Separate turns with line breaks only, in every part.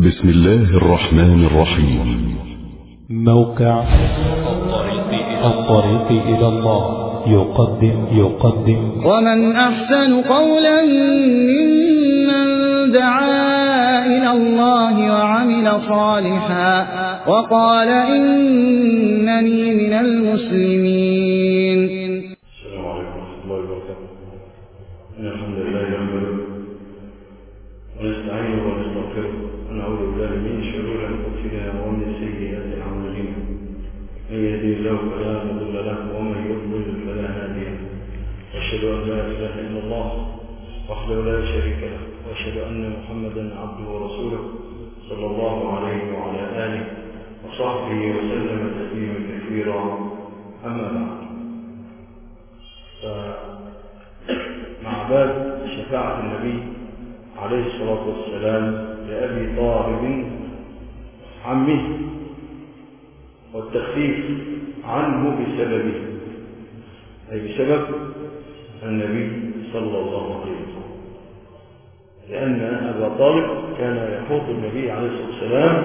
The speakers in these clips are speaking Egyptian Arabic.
بسم الله الرحمن الرحيم
موقع الطريق إلى الله يقدم يقدم
ومن أحسن قولا ممن دعا إلى الله وعمل صالحا وقال إنني من المسلمين
السلام عليكم ورحمة الله وبركاته إن الحمد لله نحمده ونستعينه ونستغفره ونعوذ بالله من شرور أنفسنا ومن سيئات أعمالنا من يهدي الله فلا مضل له ومن يضلل فلا هادي له وأشهد أن لا إله إلا الله وحده لا شريك له وأشهد أن محمدا عبده ورسوله صلى الله عليه وعلى آله وصحبه وسلم تسليما كثيرا أما بعد مع باب شفاعة النبي عليه الصلاة والسلام لأبي طالب عمه والتخفيف عنه بسببه أي بسبب النبي صلى الله عليه وسلم لأن أبا طالب كان يحوط النبي عليه الصلاة والسلام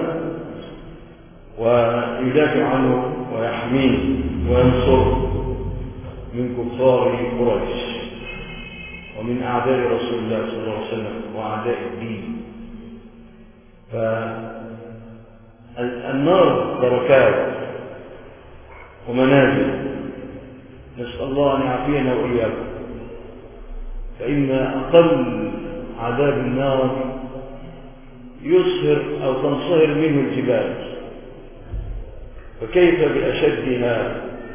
ويدافع عنه ويحميه وينصره من كفار قريش ومن أعداء رسول الله صلى الله عليه وسلم وأعداء الدين فالنار دركات ومنازل نسأل الله أن يعافينا وإياكم فإن أقل عذاب النار يصهر أو تنصهر منه الجبال فكيف بأشدها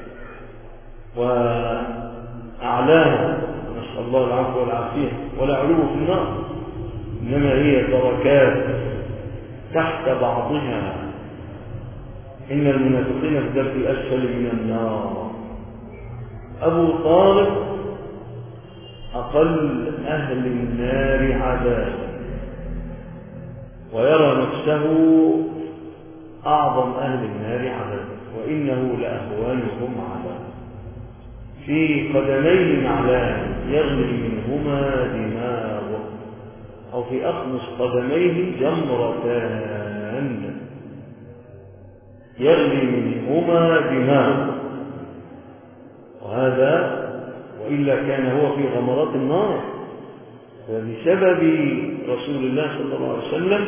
وأعلاها نسأل الله العفو والعافية ولا علو في النار إنما هي دركات تحت بعضها إن المنافقين في الدرك الأسفل من النار أبو طالب أقل أهل النار عذابا ويرى نفسه أعظم أهل النار عذابا وإنه لأهوانهم عذابا في قدميه نعلان يغلي منهما دماغه أو في أخمص قدميه جمرتان يغلي منهما دماغه وهذا وإلا كان هو في غمرات النار فبسبب رسول الله صلى الله عليه وسلم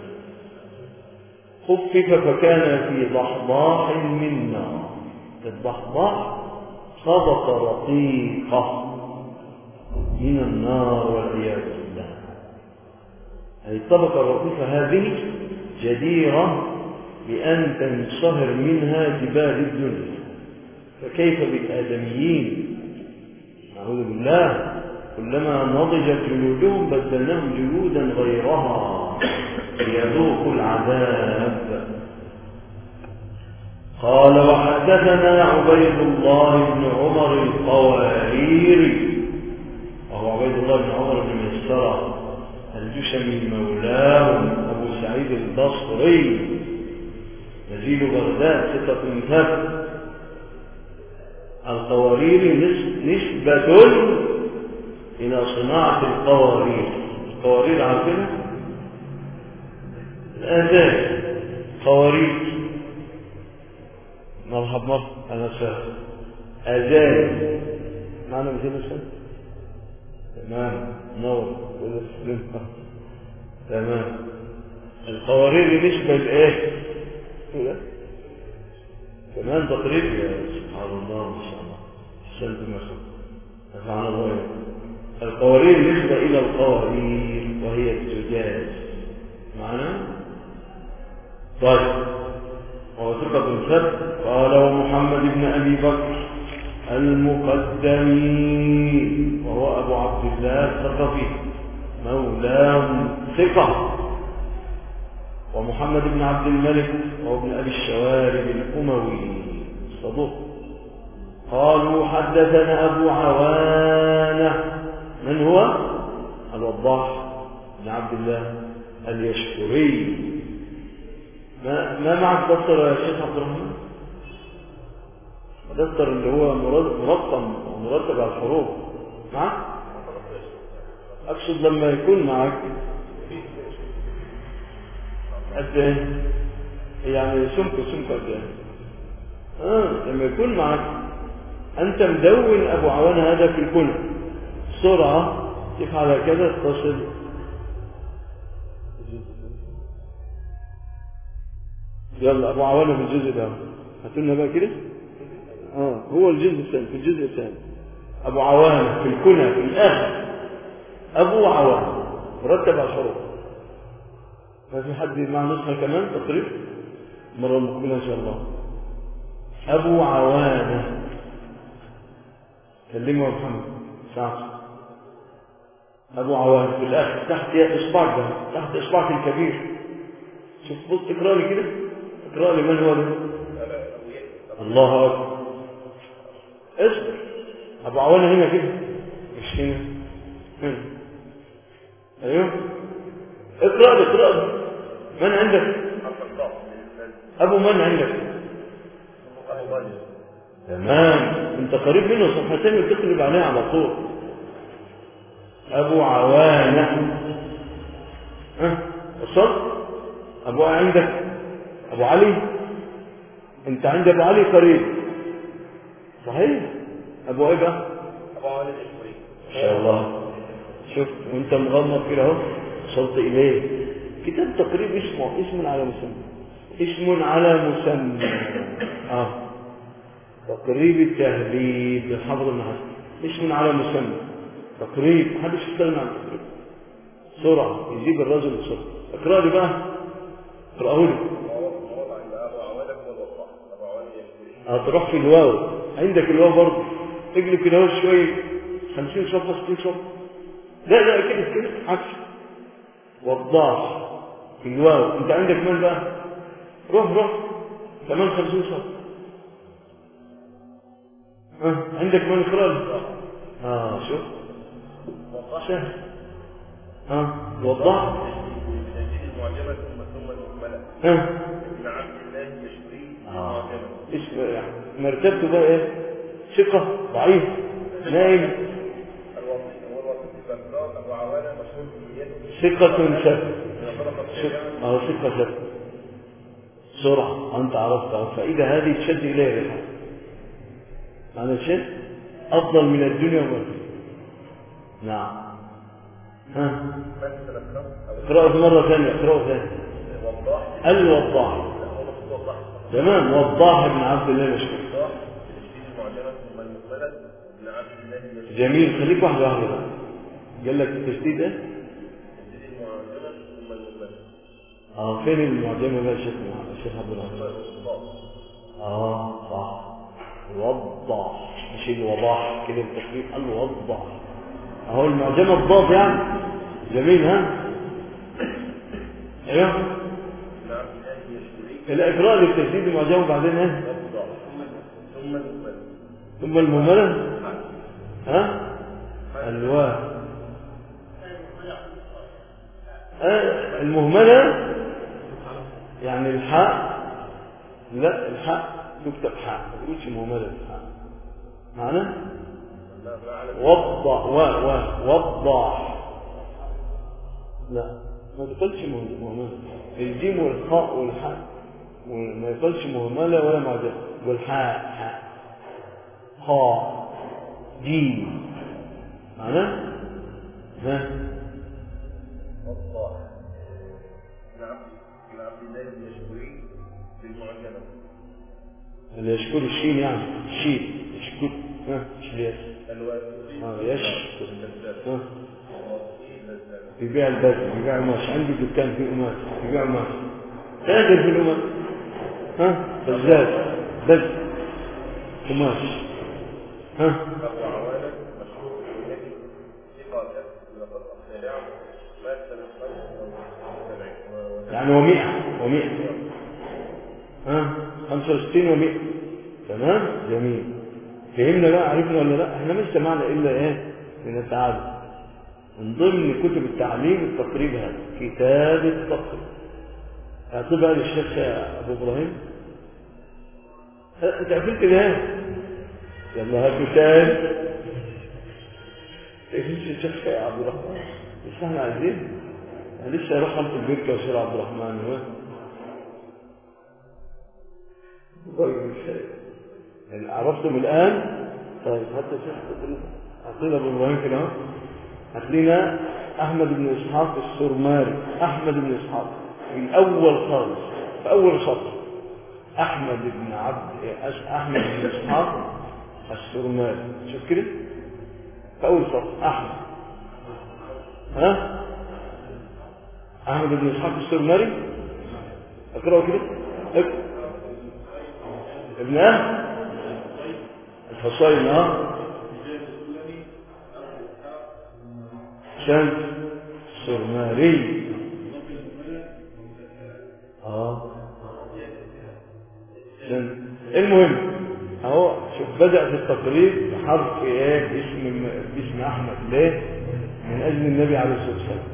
خفف فكان في ضحضاح من نار الضحضاح طبقة رقيقة من النار والعياذ بالله هذه الطبقة الرقيقة هذه جديرة بأن تنصهر منها جبال الدنيا فكيف بالآدميين نعوذ بالله كلما نضجت جلودهم بدلناهم جلودا غيرها ليذوقوا العذاب قال وحدثنا عبيد الله بن عمر القواريري وهو عبيد الله بن عمر بن مسرة الجشمي مولاه أبو سعيد البصري نزيل بغداد ستة ثبت القوارير نسبة إلى صناعة القوارير القوارير عارفينها الآذان قوارير مرحب مرحب أنا سهل أذان معنى مثل السنة تمام نور كل تمام القوارير نسبة لإيه كمان تقريب يا سبحان الله ما شاء الله احسنت ما نفعنا الله القوارير نسبة إلى القوارير وهي الزجاج معنا طيب وثقة ثبت قال ومحمد بن أبي بكر المقدمي وهو أبو عبد الله الثقفي مولاه ثقة ومحمد بن عبد الملك وهو ابن أبي الشوارب الأموي صدوق قالوا حدثنا أبو عوانة من هو؟ الوضاح بن عبد الله اليشكري ما, ما معك دفتر يا شيخ عبد الرحمن دفتر اللي هو مرقم ومرتب على الحروف معك أقصد لما يكون معك قد ايه يعني سمكه سمكه قد ايه اه لما يكون معك انت مدون ابو عوان هذا في الكنى بسرعه تفعل كذا تصل يلا ابو عوانه في الجزء ده هاتوا لنا بقى كده اه هو الجزء الثاني في الجزء الثاني ابو عوانه في الكنى في الاخر ابو عوانه مرتب على الحروف ما في حد مع نسخه كمان تقريب المره المقبله ان شاء الله ابو عوانه كلمه يا محمد ساعه ابو عوانه في الاخر تحت اصبعك ده تحت اصبعك الكبير شوف بص اقرا لي كده اقرا لي من هو ده الله اكبر اصبر ابو عوانه هنا كده مش هنا هنا ايوه اقرا لي اقرا لي من عندك ابو من عندك تمام انت قريب منه صفحتين وتقلب عليه على طول ابو عوانه ها وصلت ابو عندك ابو علي انت عند ابو علي قريب صحيح ابو ايه بقى
ابو علي الاشمري
ما شاء الله شوف وانت مغمض كده اهو وصلت اليه كتاب تقريب اسمه اسم على مسمى اسم على مسمى اه تقريب التهذيب للحافظ ابن حسن اسم على مسمى تقريب محدش يستغنى عن التقريب سرعة يجيب الرجل بسرعة اقرأ لي بقى اقرأه لي
موضع عند ابو عوانك والوضاح ابو عواني الاشمري
هتروح في الواو عندك الواو برضه اقلب كده اهو شويه 50 صفحه 60 صفحه لا لا كده كده عكس وضاح في الواو انت عندك من بقى روح روح كمان 50 صفحه ها عندك من اقرا اه شوف سهل ها وضاح
تجديد المعجمه ثم ثم المهمله
ها
ابن عبد الله الاشمري
آه.
معجمه
اسم يعني مرتبته بقى ايه ثقه ضعيف نايم
الوصي هو الوصي بغداد ابو عوانه مشهور بنيته
ثقة ثبت
طبقه
ثقة- اه ثقة ثبت سرعة أنت عرفتها فإذا هذه تشد إليها الرحلة معنى شد أفضل من الدنيا وما فيها. نعم ها
مثل الخمس او
اقرأه مرة ثانية اقرأه ثانية
الوضاح
الوضاح
هو مقصود وضاح
تمام وضاح بن عبد الله مشهور
وضاح تجديد المعجمه ثم المهمله ابن عبد الله الاشمري
جميل خليك واحدة واحدة بقى قال لك التشديد ده
تجديد المعجمه ثم المهمله
اه فين المعجمة بقى يا شيخ الشيخ عبد العزيز
الوضاح
اه صح الوضاح مش الوضاح كده التخفيف الوضاح اهو المعجمة الضاد يعني جميل ها ايوه
ابن عبد الله الاشمري
الاقراء للتشديد المعجمة وبعدين ايه
وضاح ثم المهمله
ثم المهملة ها الواو آه المهملة يعني الحاء لا الحاء تكتب حاء ما تقولش مهملة الحاء معنى وضع و و وضح لا ما تقولش مه- مهملة الجيم والخاء والحاء وما يقولش مهملة ولا معجمة والحاء حاء خاء جيم معنى ها
وضاح ابن عبد ابن عبد الله الاشمري بالمعجمه
اللي يشكر الشين يعني الشين يشكر ها مش الياس
الواسطي
اه يشكر
الكذاب
ها
الواسطي الكذاب
يبيع البدل يبيع قماش عندي دكان فيه قماش يبيع قماش تاجر في القماش ها بزاز بز قماش ها
أبو عوانة مشهور بالنبي ثقة لقد أخذ مات سنة خمس وسبعين
يعني ومئة ومئة ها خمسة وستين ومئة تمام جميل فهمنا بقى عرفنا ولا لا احنا مش سمعنا الا ايه من التعلم من ضمن كتب التعليم التقريب هذا كتاب التقريب اعطيه للشيخ ابو ابراهيم ها، انت قفلت ليه يلا هات كتاب تقفلش الشيخ عبد الرحمن بس احنا عايزين أنا لسه هروح خلط البركه وشير عبد الرحمن و طيب يعني عرفتم الآن طيب حتى شيخ أعطينا أبو إبراهيم كده أهو. هات لنا أحمد بن إسحاق السرماري أحمد بن إسحاق من أول خالص في أول سطر أحمد بن عبد أس- أحمد بن إسحاق السرماري شوف كده في أول سطر أحمد ها أحمد بن إسحاق السرماري اقرأوا كده اقرأ ابن أه الحصين اه شمس سرماري اه شمس المهم اهو شوف بدأ في التقريب بحرف ايه باسم باسم احمد ليه من اجل النبي عليه الصلاه والسلام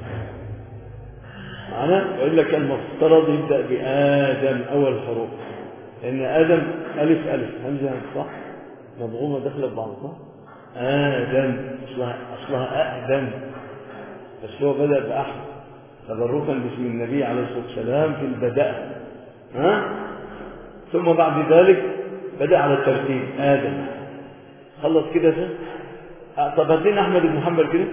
معنا والا كان المفترض يبدا بادم اول حروف لان ادم الف الف همزه صح مضغومه داخله ببعض صح ادم اصلها اصلها اقدم بس هو بدا باحمد تبركا باسم النبي عليه الصلاه والسلام في البداء ها ثم بعد ذلك بدا على الترتيب ادم خلص كده ده آه، طب هات لنا احمد بن محمد كده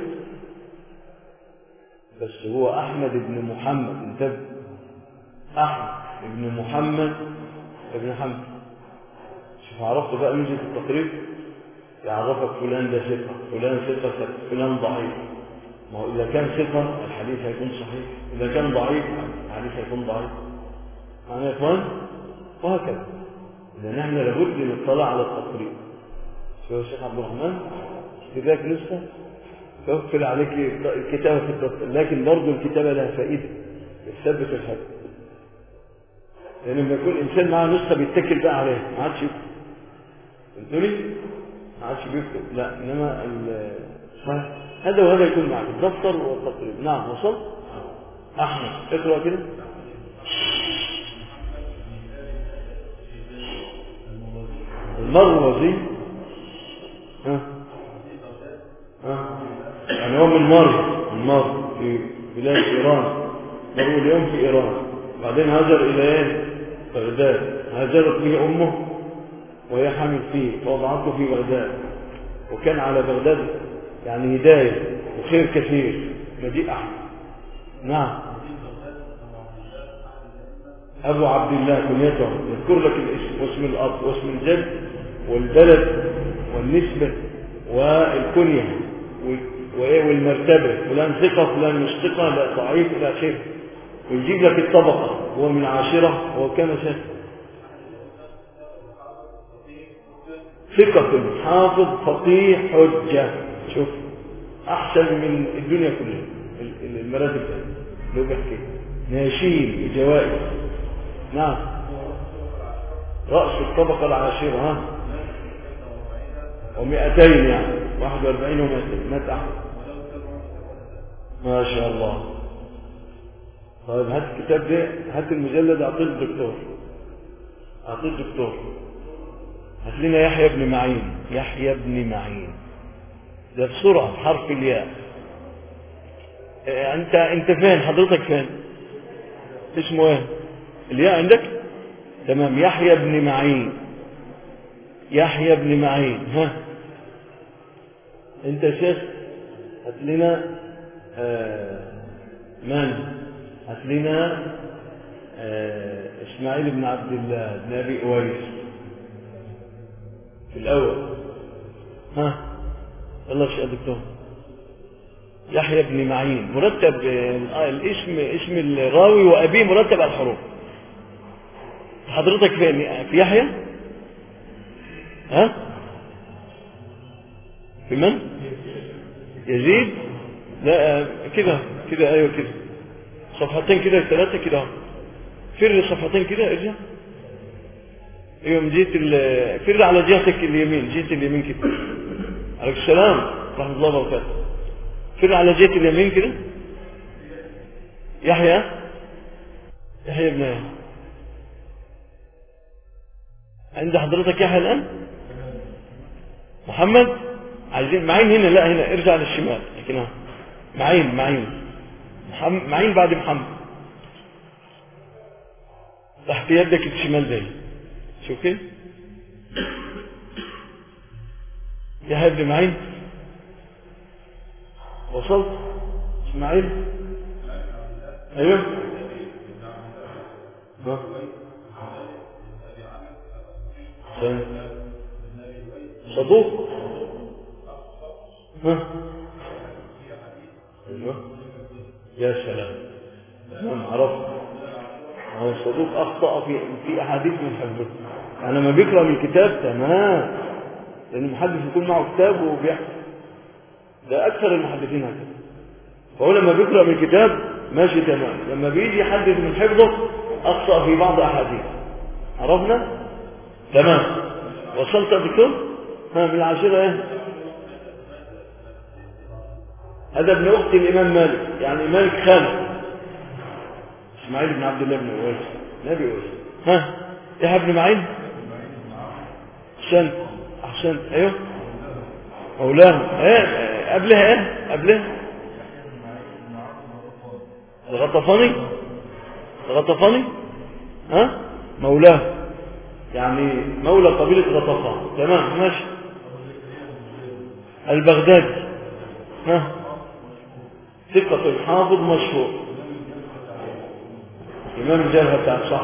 بس هو احمد بن محمد انتبه احمد بن محمد ابن محمد شوف عرفت بقى ميزه التقريب يعرفك فلان ده ثقه فلان ثقه فلان ضعيف ما هو اذا كان ثقه الحديث هيكون صحيح اذا كان ضعيف الحديث هيكون ضعيف معنا يا اخوان وهكذا اذا نحن لابد نطلع على التقريب شو يا شيخ عبد الرحمن اشتراك نسخه توفر عليك الكتابة في الدفتر لكن برضه الكتابة لها فائدة تثبت الحد لأن لما يكون إنسان معاه نسخة بيتكل بقى عليها ما عادش يكتب فهمتوني؟ ما عادش بيكتب لا إنما ال- صحيح هذا وهذا يكون معك الدفتر والتقريب نعم وصل أحمد اقرأ كده المروزي ها ها يعني هو من مر من مر في بلاد إيران مر اليوم في إيران بعدين هاجر إلى إيه؟ بغداد هاجرت به أمه وهي حامل فيه فوضعته في بغداد وكان على بغداد يعني هداية وخير كثير مجيء أحمد نعم أبو عبد الله كنيته يذكر لك الاسم واسم الأب واسم الجد والبلد والنسبة والكنية و- وإيه والمرتبة فلان ثقة فلان مش ثقة لا ضعيف إلى آخره ويجيب لك الطبقة هو من عاشرة هو كان شيخ ثقة حافظ فقيه حجة شوف أحسن من الدنيا كلها ال- ال- المراتب اللي هو بيحكي ناشين بجوائز نعم رأس الطبقة العاشرة ها ومئتين يعني واحد واربعين ومئتين مات أحمد ما شاء الله طيب هات الكتاب ده هات المجلد أعطيه الدكتور أعطيه الدكتور هات لنا يحيى بن معين يحيى بن معين ده بسرعة بحرف الياء إيه، انت انت فين حضرتك فين اسمه ايه الياء عندك تمام يحيى بن معين يحيى بن معين ها انت شيخ هات لنا آه من هات لنا آه اسماعيل بن عبد الله بن ابي اويس في الاول ها يلا يا دكتور يحيى بن معين مرتب آه، الاسم اسم الراوي وابيه مرتب على الحروف حضرتك فين في يحيى ها في من يزيد لا آه، كده كده ايوه كده صفحتين كده ثلاثه كده فر صفحتين كده ارجع ايوه من جهه ال- فر على جهتك اليمين جهه اليمين كده عليك السلام ورحمه الله وبركاته فر على جهه اليمين كده يحيى يحيى بن يحيى عند حضرتك يحيى الان محمد عايزين معين هنا لا هنا ارجع للشمال لكن ها معين معين محمد معين بعد محمد تحت يدك الشمال ده شوف كده يا ابن معين وصلت اسماعيل ايوه ها. ثاني. صدوق ها ايوه يا سلام نعم عرفت هو الصدوق اخطا في في احاديث من حفظه يعني لما بيقرا من الكتاب تمام لان المحدث يكون معه كتاب وبيحفظ ده اكثر المحدثين هكذا فهو لما بيقرا من الكتاب ماشي تمام لما بيجي يحدث من حفظه اخطا في بعض احاديث عرفنا تمام وصلت يا دكتور ها من العاشره ايه هذا ابن اخت الامام مالك يعني مالك خالد اسماعيل بن عبد الله بن اويس نبي اويس ها يا ابن معين احسنت احسنت ايوه مولاه ايه قبلها ايه قبلها الغطفاني الغطفاني ها مولاه يعني مولى قبيلة غطفان تمام ماشي البغدادي ها ثقة حافظ مشهور إمام الجبهة بتاع صح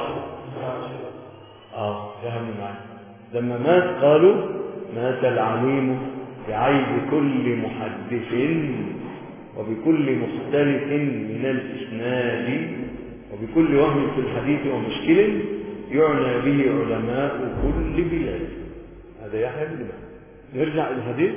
اه فهمني معايا لما مات قالوا مات العليم بعيب كل محدث وبكل مختلف من الإسناد وبكل وهم في الحديث ومشكل يعنى به علماء كل بلاد هذا يحيى بن معين نرجع الحديث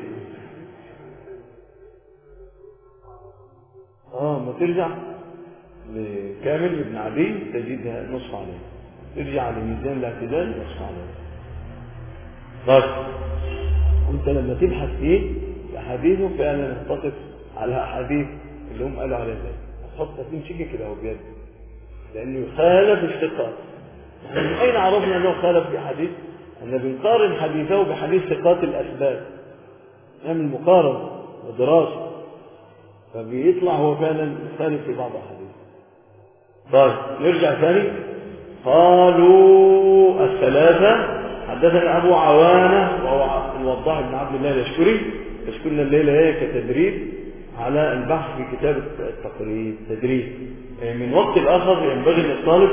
اه ما ترجع لكامل ابن عدي تجدها نص عليه ترجع لميزان الاعتدال نص عليه طيب وانت لما تبحث فيه احاديثه فعلا تقف على احاديث اللي هم قالوا عليها ذلك هتحط تمشي كده هو بيد لانه يخالف الثقات يعني من اين عرفنا انه خالف بحديث ان بنقارن حديثه بحديث ثقات الاسباب نعمل مقارنه ودراسه فبيطلع هو فعلا يخالف في بعض الاحاديث طيب نرجع ثاني قالوا الثلاثة حدثنا أبو عوانة وهو الوضاح بن عبد الله الأشكري يشكرنا الليلة هي كتدريب على البحث في كتاب التقريب تدريب يعني من وقت لآخر ينبغي أن الطالب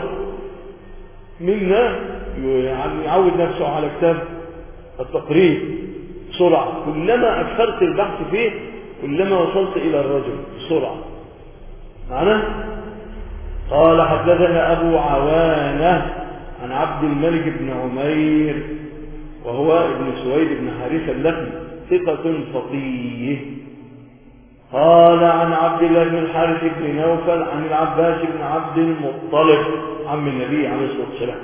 منا يعني يعود نفسه على كتاب التقريب بسرعة كلما أكثرت البحث فيه كلما وصلت إلى الرجل بسرعة معنا قال حدثنا أبو عوانة عن عبد الملك بن عمير وهو ابن سويد بن حارثة اللخمي ثقة فقيه قال عن عبد الله بن الحارث بن نوفل عن العباس بن عبد المطلب عم النبي عليه الصلاة والسلام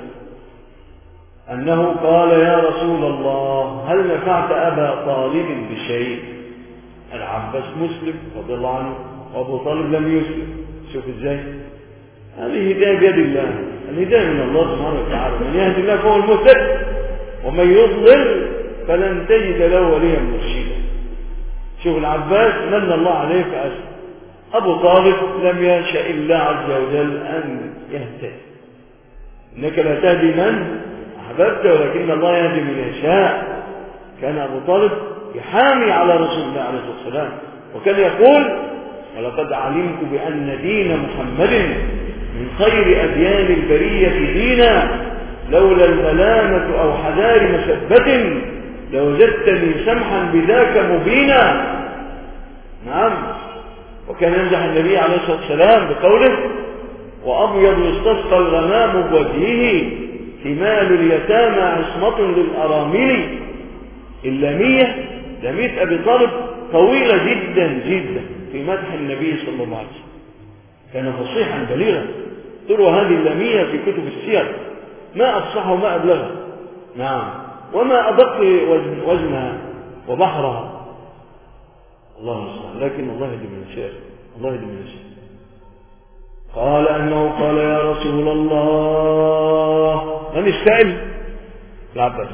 أنه قال يا رسول الله هل نفعت أبا طالب بشيء العباس مسلم رضي الله عنه وأبو طالب لم يسلم شوف ازاي هذه هداية بيد الله الهداية من الله سبحانه وتعالى من يهدي الله فهو المهتد ومن يضلل فلن تجد له وليا مرشدا شوف العباس من الله عليه فأسلم أبو طالب لم يشاء الله عز وجل أن يهتدي إنك لا تهدي من أحببت ولكن الله يهدي من يشاء كان أبو طالب يحامي على رسول الله عليه الصلاة والسلام وكان يقول ولقد علمت بأن دين محمد من خير أديان البرية دينا لولا الملامة أو حذار مسبة لوجدتني سمحا بذاك مبينا نعم وكان يمزح النبي عليه الصلاة والسلام بقوله وأبيض يستسقى الغمام بوجهه ثمال اليتامى عصمة للأرامل اللامية لامية أبي طالب طويلة جدا جدا في مدح النبي صلى الله عليه وسلم كان فصيحا بليغا تروى هذه اللامية في كتب السير ما أفصح وما أبلغها نعم وما أدق وزن وزنها وبحرها الله المستعان لكن الله يهدي من يشاء الله يهدي من يشاء قال أنه قال يا رسول الله من السائل العباس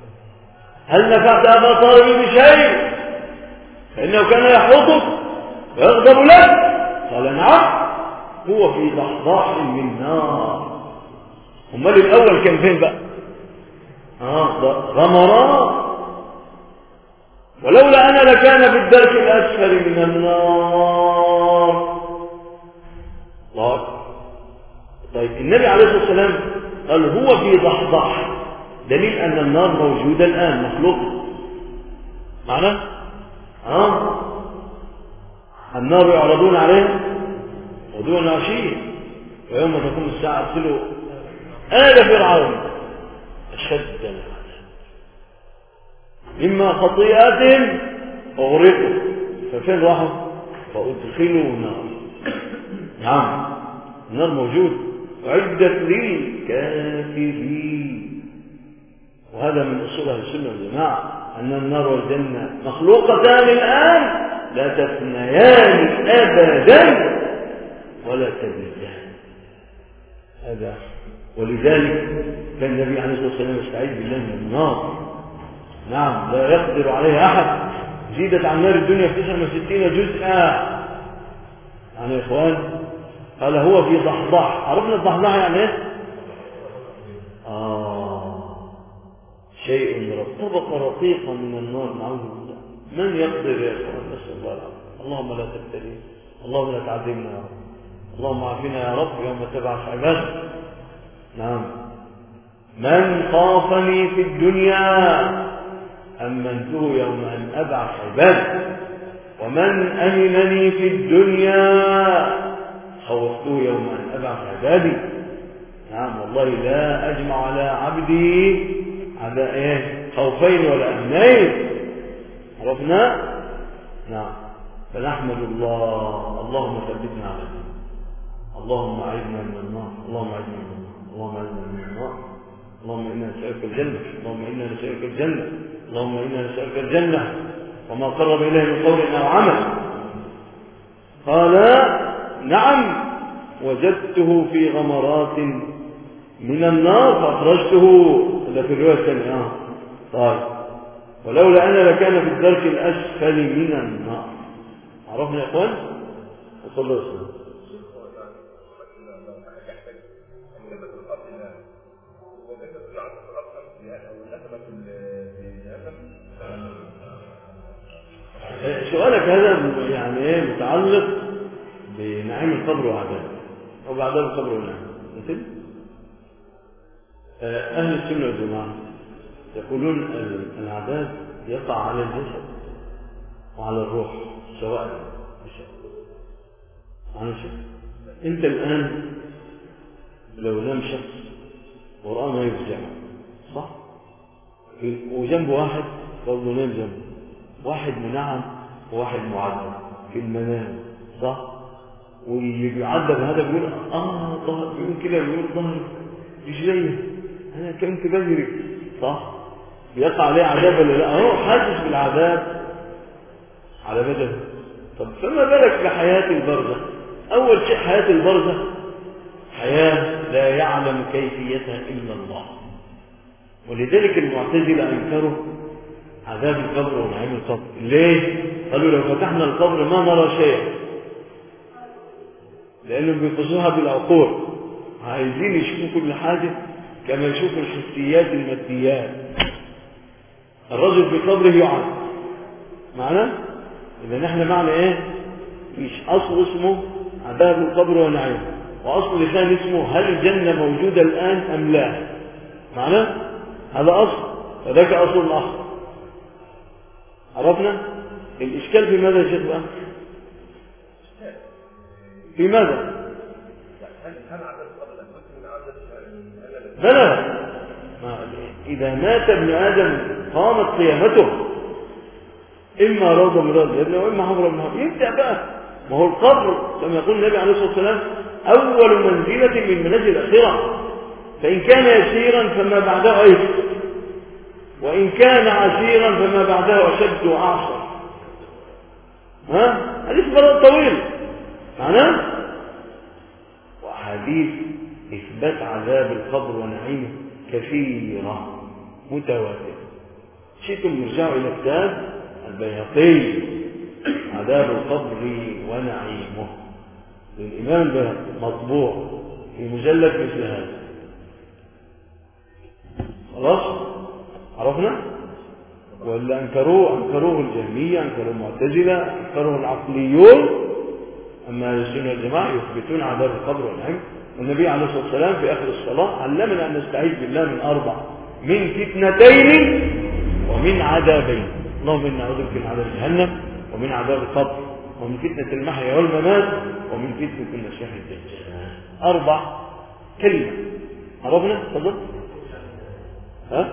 هل نفعت أبا طالب بشيء فإنه كان يحوطك ويغضب لك قال نعم هو في ضحضاح من نار امال الاول كان فين بقى آه ده غمرات ولولا أنا لكان في الدرك الأسفل من النار الله أكبر. طيب النبي عليه الصلاة والسلام قال هو في ضحضح دليل أن النار موجودة الآن مخلوقة معنى آه النار يعرضون عليها غدوا وعشيا ويوم تقوم الساعة ارسلوا آل فرعون أشد العذاب إما خطيئاتهم أغرقوا ففين راحوا فأدخلوا نار نعم النار موجود أعدت للكافرين وهذا من أصول أهل السنة والجماعة أن النار والجنة مخلوقتان الآن لا تفنيان أبدا ولا تبيدان هذا ولذلك كان النبي عليه الصلاة والسلام يستعيذ بالله من النار نعم لا يقدر عليه أحد زيدت عن نار الدنيا في 69 جزءا يعني يا إخوان قال هو في ضحضح عرفنا الضحضح يعني ايه آه شيء طبق رقيقا من النار نعوذ بالله من يقدر يا إخوان نسأل الله العافية اللهم لا تبتلي اللهم لا تعذبنا يا رب اللهم عافنا يا رب يوم تبعث عبادك نعم من خافني في الدنيا أمنته يوم أن أبعث عبادي ومن أمنني في الدنيا خوفته يوم أن أبعث عبادي نعم والله لا أجمع على عبدي على إيه خوفين ولا أمنين عرفنا نعم فنحمد الله اللهم ثبتنا على الدين اللهم أعذنا من النار اللهم أعذنا من النار اللهم أعذنا من النار اللهم إنا نسألك الجنة اللهم إنا نسألك الجنة اللهم إنا نسألك الجنة وما قرب إليه من قول أو عمل قال نعم وجدته في غمرات من النار فأخرجته هذا في الرواية الثانية آه. طيب ولولا أنا لكان في الدرك الأسفل من النار عرفنا يا إخوان وصلى الله عليه وسلم سؤالك هذا يعني ايه متعلق بنعيم القبر وعذابه او بعذاب القبر والنعيم مثل اهل السنه والجماعه يقولون العذاب يقع على الجسد وعلى الروح سواء عن شيء انت الان لو نام شخص وراه ما يفزع صح وجنبه واحد برضه نام جنبه واحد منعم وواحد معذب في المنام صح واللي بيعذب هذا بيقول اه ظهر بيقول كده بيقول ظهري رجلي انا كنت بجري صح بيقع عليه عذاب ولا لا اهو حاسس بالعذاب على بدنه طب فما بالك بحياة البرزخ اول شيء حياة البرزخ حياة لا يعلم كيفيتها الا الله ولذلك المعتزلة انكروا عذاب القبر ونعيم القبر ليه قالوا لو فتحنا القبر ما نرى شيء لانهم بيقصوها بالعقول عايزين يشوفوا كل حاجه كما يشوفوا الحسيات الماديات الرجل في قبره يعذب معنى اذا نحن معنى ايه مش اصل اسمه عذاب القبر ونعيم واصل ثاني اسمه هل الجنه موجوده الان ام لا معنى هذا اصل فذاك اصل الاخر عرفنا الإشكال في ماذا يا شيخ بقى في ماذا بلى إذا مات ابن آدم قامت قيامته إما روضة من رياض الجنة وإما حفرة من حفرة يبدأ بقى ما هو القبر كما يقول النبي عليه الصلاة والسلام أول منزلة من منازل الآخرة فإن كان يسيرا فما بعده أيسر وإن كان عسيرا فما بعده أشد وأعصر ها حديث براء طويل معناه وأحاديث إثبات عذاب القبر ونعيمه كثيرة متواترة شئتم ارجعوا إلى كتاب البيهقي عذاب القبر ونعيمه للإمام البيهقي مطبوع في مجلد مثل هذا خلاص عرفنا ولا أنكروه أنكروه الجهمية أنكروه المعتزلة أنكروه العقليون أما أهل السنة والجماعة يثبتون عذاب القبر والنعيم والنبي عليه الصلاة والسلام في آخر الصلاة علمنا أن نستعيذ بالله من أربع من فتنتين ومن عذابين اللهم إنا نعوذ بك من عذاب جهنم ومن عذاب القبر ومن فتنة المحيا والممات ومن فتنة المسيح الدجال أربع كلمة عرفنا تفضل ها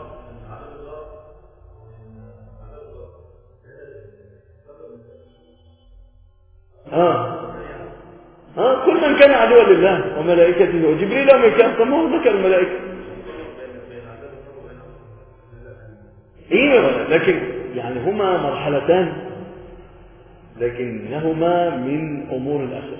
ها ها كل من كان عدوا لله وملائكته وجبريل وميكال طب ما هو ذكر الملائكه ايوه لكن يعني هما مرحلتان لكنهما من امور الاخره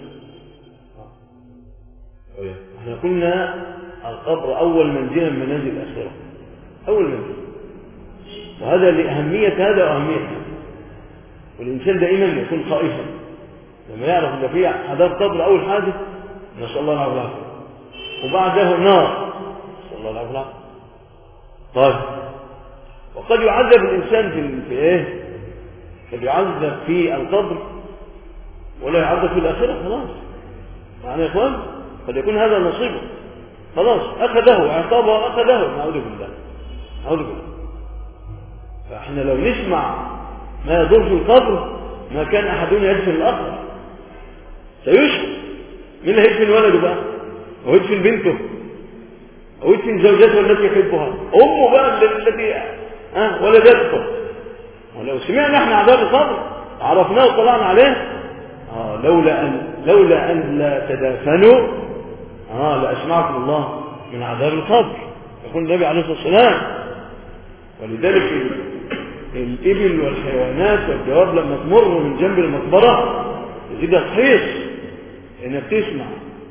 احنا قلنا القبر اول منزل من منازل الاخره اول منزل وهذا لاهميه هذا واهميه هذا والانسان دائما يكون خائفا لما يعرف ان في عذاب قبر اول حاجه نسال الله العافيه والعافيه وبعده نار نسال الله العافيه والعافيه طيب وقد يعذب الانسان في في ايه قد يعذب في القبر ولا يعذب في الاخره خلاص معنى يا اخوان قد يكون هذا نصيبه خلاص اخذه عقابه اخذه نعوذ بالله نعوذ بالله فاحنا لو نسمع ما يدور في القبر ما كان احدنا يدفن الاخر سيشفى مين اللي هيدفن ولده بقى او يدفن بنته او يدفن زوجته التي يحبها امه بقى التي ها ولدته ولو سمعنا احنا عذاب القبر عرفناه وطلعنا عليه آه لولا ان لولا ان لا تدافنوا اه لاسمعكم الله من عذاب القبر يقول النبي عليه الصلاه والسلام ولذلك الإبل والحيوانات والدواب لما تمر من جنب المقبرة تجدها تحيص إنك تسمع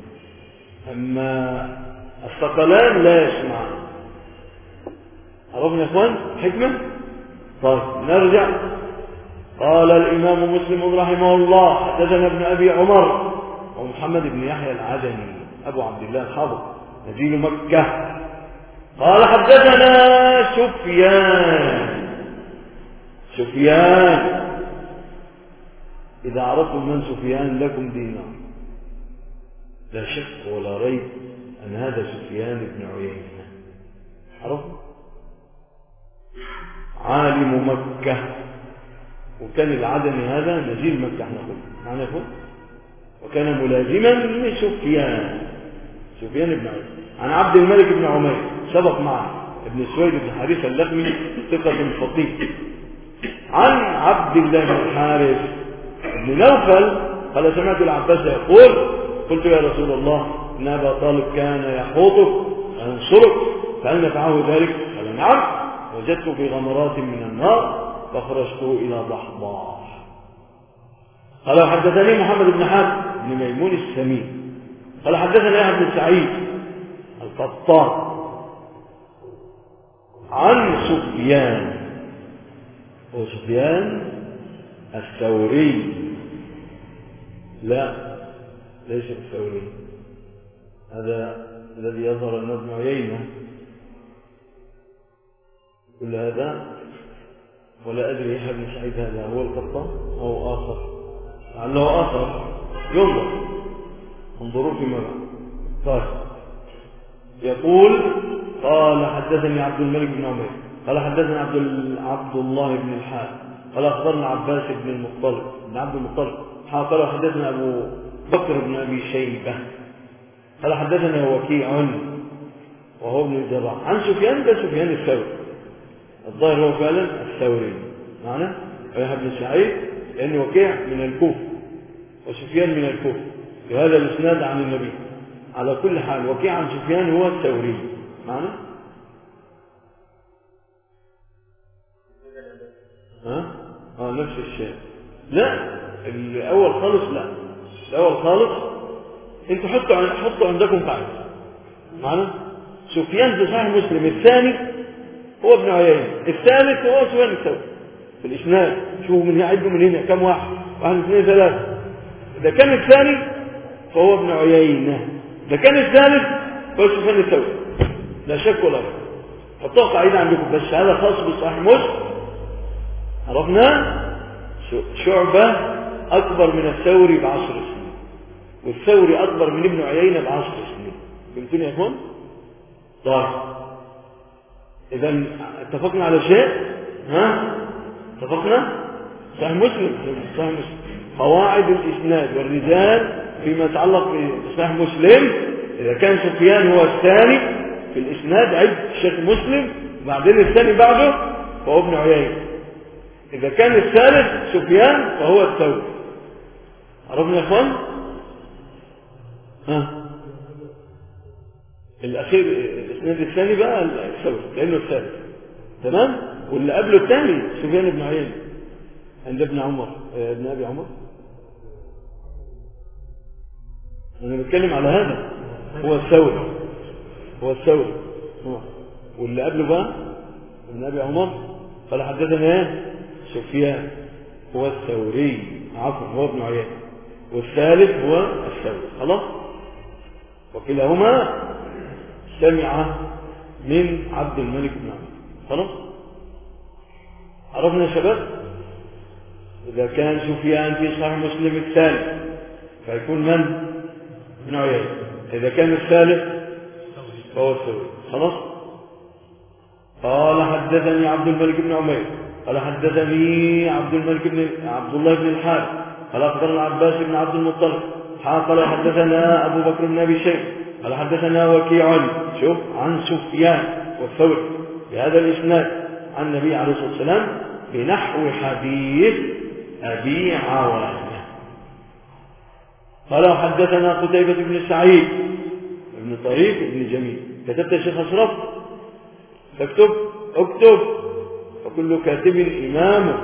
أما الثقلان لا يسمع عرفنا يا إخوان حكمة طيب نرجع قال الإمام مسلم رحمه الله حدثنا ابن أبي عمر ومحمد بن يحيى العدني أبو عبد الله الحافظ نزيل مكة قال حدثنا سفيان سفيان إذا عرفتم من سفيان لكم دينار لا شك ولا ريب أن هذا سفيان بن عيينة عرفتم عالم مكة وكان العدم هذا نزيل مكة احنا قلنا معنى يقول وكان ملازما لسفيان سفيان بن عيينة عن عبد الملك بن عمير سبق معنا ابن سويد بن حارثة اللخمي ثقة فقيه عن عبد الله بن الحارث بن نوفل قال سمعت العباس يقول قلت يا رسول الله ان ابا طالب كان يحوطك وينصرك فهل نفعه ذلك قال نعم وجدت في غمرات من النار فخرجت الى ضحضاح قال حدثني محمد بن حاتم بن ميمون السمين قال حدثني يحيى بن سعيد القطان عن سفيان وسفيان الثوري لا ليس الثوري هذا الذي يظهر أنه ابن عيينة كل هذا ولا أدري يحيى بن سعيد هذا هو القطان أو آخر لعله آخر ينظر انظروا فيما بعد طيب يقول قال حدثني عبد الملك بن عمير قال حدثنا عبد عبد الله بن الحارث قال اخبرنا عباس بن المطلب بن عبد المطلب قال حدثنا ابو بكر بن ابي شيبه قال حدثنا وكيع وهو ابن الجراح عن سفيان ده سفيان الثوري الظاهر هو فعلا الثوري معنى ويحيى بن سعيد لان وكيع من الكوفه وسفيان من الكوفه بهذا الاسناد عن النبي على كل حال وكيع عن سفيان هو الثوري معنى ها اه نفس الشيء لا الاول خالص لا الاول خالص انتوا حطوا حطوا عندكم قاعده معنا سفيان في صحيح مسلم الثاني هو ابن عيينة الثالث هو سفيان الثوري في الاسناد شوفوا من يعدوا من هنا كم واحد واحد اثنين ثلاثة إذا كان الثاني فهو ابن عيينة إذا كان الثالث فهو سفيان الثوري لا شك ولا ريب حطوها قاعدة عندكم بس هذا خاص بصحيح مسلم عرفنا شعبة أكبر من الثوري بعشر سنين والثوري أكبر من ابن عيينة بعشر سنين فهمتوني يا اخوان؟ طيب إذا اتفقنا على شيء ها اتفقنا صحيح مسلم صحيح مسلم قواعد الإسناد والرجال فيما يتعلق بصحيح مسلم إذا كان سفيان هو الثاني في الإسناد عد الشيخ مسلم وبعدين الثاني بعده فهو ابن عيينة إذا كان الثالث سفيان فهو الثوري عرفنا يا إخوان؟ ها الأخير الإسناد الثاني بقى الثوري لأنه الثالث تمام؟ واللي قبله الثاني سفيان بن عيينة عند ابن عمر ابن أبي عمر أنا بتكلم على هذا هو الثوري هو الثوري هو. واللي قبله بقى ابن أبي عمر قال حدثنا ايه سفيان هو الثوري عفوا هو ابن عيينة والثالث هو الثوري خلاص وكلاهما سمع من عبد الملك بن عمر خلاص عرفنا يا شباب إذا كان سفيان في صحيح مسلم الثالث فيكون من ابن عيينة إذا كان الثالث فهو الثوري خلاص قال حدثني عبد الملك بن عمير قال حدثني عبد الملك بن عبد الله بن الحارث قال اخبرنا العباس بن عبد المطلب قال حدثنا ابو بكر بن ابي شيخ قال حدثنا وكيع شوف عن سفيان والثوري بهذا الاسناد عن النبي عليه الصلاه والسلام بنحو حديث ابي عوانه قال حدثنا قتيبة بن سعيد بن طريق بن جميل كتبت يا شيخ أشرف تكتب اكتب وكل كاتب إمامه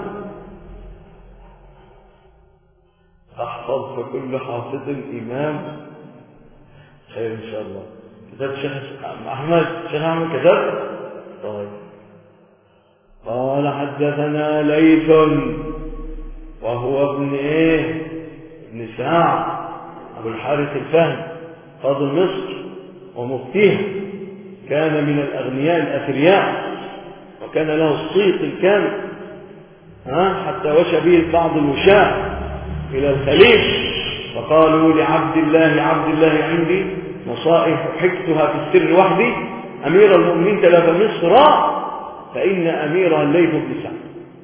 احفظ فكل حافظ إمام خير إن شاء الله كتبت شيخ أحمد شيخ أحمد كتبت طيب قال حدثنا ليث وهو ابن ايه ابن ساعد أبو الحارث الفهم قاضي مصر ومفتيها كان من الأغنياء الأثرياء وكان له الصيت الكامل ها حتى وشى به بعض الوشاة إلى الخليج فقالوا لعبد الله عبد الله عندي نصائح حكتها في السر وحدي أمير المؤمنين تلف مصر فإن أميرها الليث بن سعد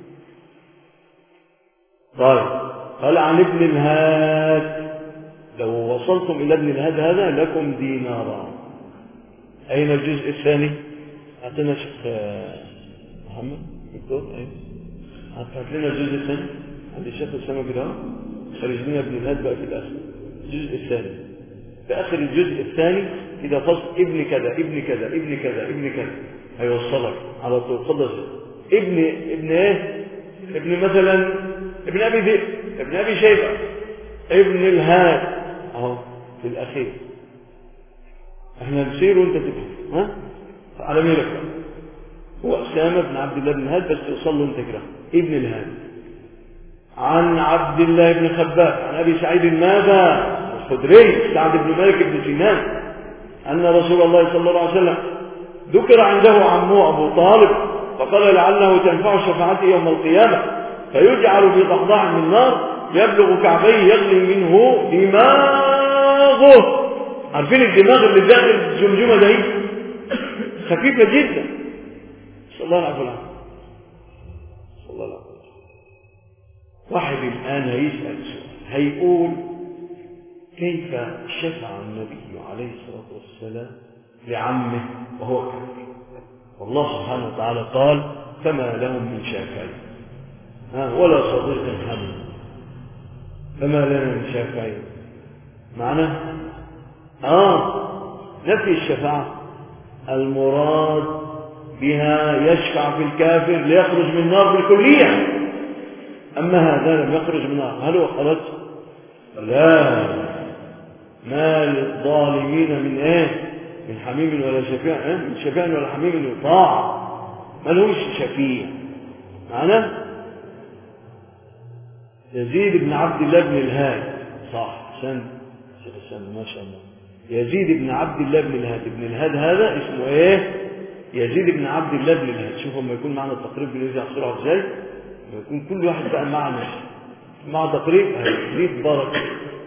طيب قال عن ابن الهاد لو وصلتم إلى ابن الهاد هذا لكم دينارا أين الجزء الثاني أعطينا شيخ محمد دكتور أين هات لنا الجزء الثاني عند الشيخ أسامة كده خرج لنا ابن الهاد بقى في الآخر الجزء الثاني في آخر الجزء الثاني إذا فصل ابن كذا ابن كذا ابن كذا ابن كذا هيوصلك على طول خلص ابن ابن ايه ابن مثلا ابن ابي ذئب ابن ابي شيبه ابن الهاد اهو في الاخير احنا نسير وانت تفهم ها على ميلك هو اسامه بن عبد الله بن هاد بس يوصل له انت كده ابن الهاد عن عبد الله بن خباب عن ابي سعيد ماذا الخدري سعد بن مالك بن سنان ان رسول الله صلى الله عليه وسلم ذكر عنده عمه ابو طالب فقال لعله تنفع شفاعته يوم القيامه فيجعل في ضحضاح من نار يبلغ كعبيه يغلي منه دماغه عارفين الدماغ اللي داخل الجمجمه ده خفيفه جدا صلى الله عليه وسلم صلى الله عليه وسلم واحد الان هيسال سؤال هيقول كيف شفع النبي عليه الصلاه والسلام لعمه وهو كافر والله سبحانه وتعالى قال فما لهم من شافعين ها ولا صديق حميد فما لنا من شافعين معنى اه نفي الشفاعة المراد بها يشفع في الكافر ليخرج من النار بالكلية أما هذا لم يخرج من النار هل هو خرج؟ لا ما للظالمين من ايه؟ من حميم ولا شفيع إيه؟ من شفيع ولا حميم يطاع ما لهوش شفيع معنا يزيد بن عبد الله بن الهاد صح حسن حسن ما شاء الله يزيد بن عبد الله بن الهاد بن الهاد هذا اسمه ايه يزيد بن عبد الله بن الهاد شوف لما يكون معنا التقريب بنرجع بسرعه ازاي لما يكون كل واحد بقى مع نفسه مع تقريب هيزيد بركه